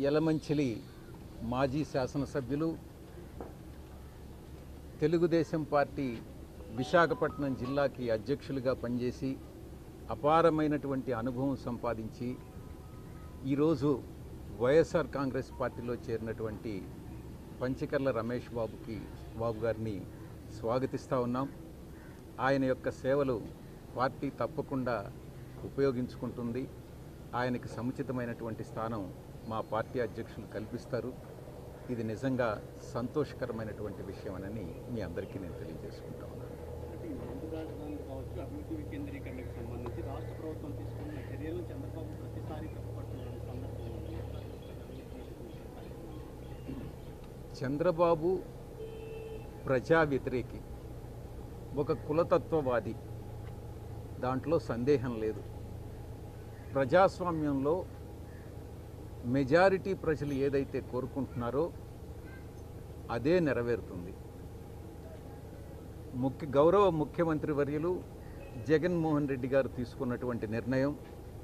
యలమంచిలి మాజీ శాసనసభ్యులు తెలుగుదేశం పార్టీ విశాఖపట్నం జిల్లాకి అధ్యక్షులుగా పనిచేసి అపారమైనటువంటి అనుభవం సంపాదించి ఈరోజు వైఎస్ఆర్ కాంగ్రెస్ పార్టీలో చేరినటువంటి పంచకర్ల రమేష్ బాబుకి బాబు గారిని స్వాగతిస్తూ ఉన్నాం ఆయన యొక్క సేవలు పార్టీ తప్పకుండా ఉపయోగించుకుంటుంది ఆయనకి సముచితమైనటువంటి స్థానం మా పార్టీ అధ్యక్షులు కల్పిస్తారు ఇది నిజంగా సంతోషకరమైనటువంటి విషయమని మీ అందరికీ నేను తెలియజేసుకుంటా ఉన్నాను అంటే ఈ రెండు రాజధానులు కావచ్చు అభివృద్ధి వికేంద్రీకరణకు సంబంధించి రాష్ట్ర ప్రభుత్వం తీసుకున్న చర్యలు చంద్రబాబు ప్రతిసారి తప్పుపడుతున్న సందర్భం ఉంది చంద్రబాబు ప్రజా వ్యతిరేకి ఒక కులతత్వవాది దాంట్లో సందేహం లేదు ప్రజాస్వామ్యంలో మెజారిటీ ప్రజలు ఏదైతే కోరుకుంటున్నారో అదే నెరవేరుతుంది ముఖ్య గౌరవ ముఖ్యమంత్రి వర్యులు జగన్మోహన్ రెడ్డి గారు తీసుకున్నటువంటి నిర్ణయం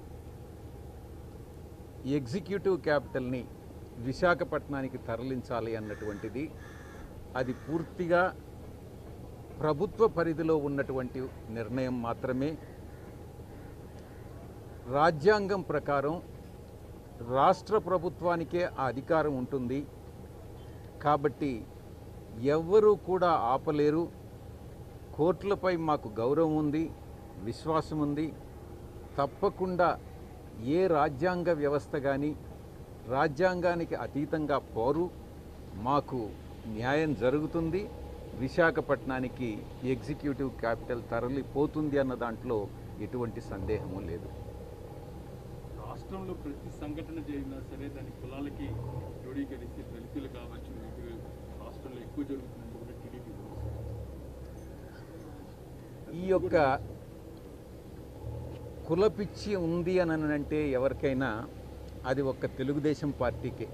ఎగ్జిక్యూటివ్ క్యాపిటల్ని విశాఖపట్నానికి తరలించాలి అన్నటువంటిది అది పూర్తిగా ప్రభుత్వ పరిధిలో ఉన్నటువంటి నిర్ణయం మాత్రమే రాజ్యాంగం ప్రకారం రాష్ట్ర ప్రభుత్వానికే ఆ అధికారం ఉంటుంది కాబట్టి ఎవ్వరూ కూడా ఆపలేరు కోర్టులపై మాకు గౌరవం ఉంది విశ్వాసం ఉంది తప్పకుండా ఏ రాజ్యాంగ వ్యవస్థ కానీ రాజ్యాంగానికి అతీతంగా పోరు మాకు న్యాయం జరుగుతుంది విశాఖపట్నానికి ఎగ్జిక్యూటివ్ క్యాపిటల్ తరలిపోతుంది అన్న దాంట్లో ఎటువంటి సందేహము లేదు రాష్ట్రంలో ప్రతి సంఘటన జరిగినా సరే దాని కులాలకి క్రోడీకరిస్తే దళితులు కావచ్చు మీకు రాష్ట్రంలో ఎక్కువ జరుగుతుందని కూడా టీడీపీ ఈ యొక్క కులపిచ్చి ఉంది అని అంటే ఎవరికైనా అది ఒక్క తెలుగుదేశం పార్టీకే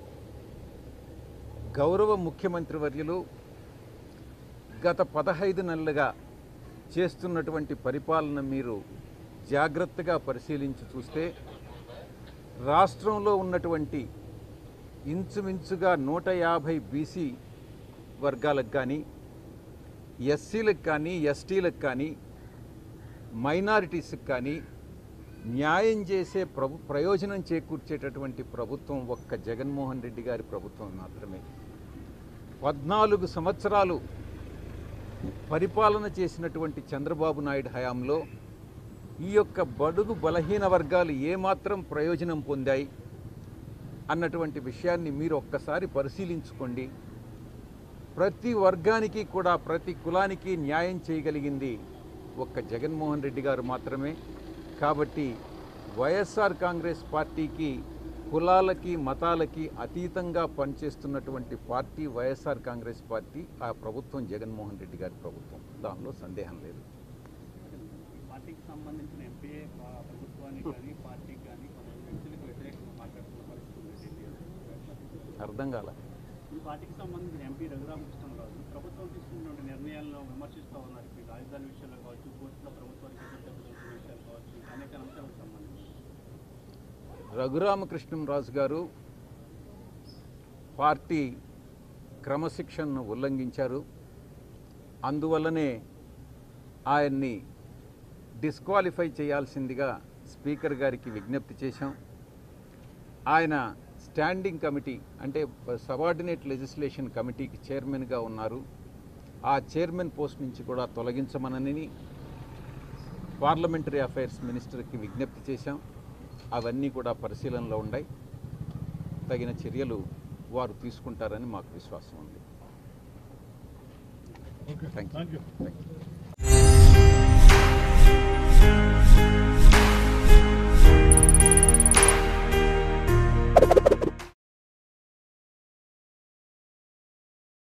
గౌరవ ముఖ్యమంత్రి వర్యులు గత పదహైదు నెలలుగా చేస్తున్నటువంటి పరిపాలన మీరు జాగ్రత్తగా పరిశీలించి చూస్తే రాష్ట్రంలో ఉన్నటువంటి ఇంచుమించుగా నూట యాభై బీసీ వర్గాలకు కానీ ఎస్సీలకు కానీ ఎస్టీలకు కానీ మైనారిటీస్కి కానీ న్యాయం చేసే ప్రభు ప్రయోజనం చేకూర్చేటటువంటి ప్రభుత్వం ఒక్క జగన్మోహన్ రెడ్డి గారి ప్రభుత్వం మాత్రమే పద్నాలుగు సంవత్సరాలు పరిపాలన చేసినటువంటి చంద్రబాబు నాయుడు హయాంలో ఈ యొక్క బడుగు బలహీన వర్గాలు ఏమాత్రం ప్రయోజనం పొందాయి అన్నటువంటి విషయాన్ని మీరు ఒక్కసారి పరిశీలించుకోండి ప్రతి వర్గానికి కూడా ప్రతి కులానికి న్యాయం చేయగలిగింది ఒక్క జగన్మోహన్ రెడ్డి గారు మాత్రమే కాబట్టి వైఎస్ఆర్ కాంగ్రెస్ పార్టీకి కులాలకి మతాలకి అతీతంగా పనిచేస్తున్నటువంటి పార్టీ వైఎస్ఆర్ కాంగ్రెస్ పార్టీ ఆ ప్రభుత్వం జగన్మోహన్ రెడ్డి గారి ప్రభుత్వం దానిలో సందేహం లేదు ఈ పార్టీకి సంబంధించిన ఎంపీ ప్రభుత్వానికి కానీ పార్టీకి కానీ కొంతమంది వ్యక్తులకు వ్యతిరేకంగా మాట్లాడుతున్న పరిస్థితి ఉంది ఢిల్లీలో అర్థం కాల ఈ పార్టీకి సంబంధించిన ఎంపీ రఘురామకృష్ణరాజు ప్రభుత్వం తీసుకున్నటువంటి నిర్ణయాలను విమర్శిస్తూ ఉన్నారు ఈ రాజధాని విషయంలో కావచ్చు కోర్టులో ప్రభుత్వానికి ఎదురు దెబ్బతింటున్న విషయాలు కావచ్చు అనేక అంశాలకు సంబంధించి రఘురామకృష్ణంరాజు గారు పార్టీ క్రమశిక్షణను ఉల్లంఘించారు అందువల్లనే ఆయన్ని డిస్క్వాలిఫై చేయాల్సిందిగా స్పీకర్ గారికి విజ్ఞప్తి చేశాం ఆయన స్టాండింగ్ కమిటీ అంటే సబార్డినేట్ లెజిస్లేషన్ కమిటీకి చైర్మన్గా ఉన్నారు ఆ చైర్మన్ పోస్ట్ నుంచి కూడా తొలగించమనని పార్లమెంటరీ అఫైర్స్ మినిస్టర్కి విజ్ఞప్తి చేశాం అవన్నీ కూడా పరిశీలనలో ఉన్నాయి తగిన చర్యలు వారు తీసుకుంటారని మాకు విశ్వాసం ఉంది Okay, thank thank you you. Thank you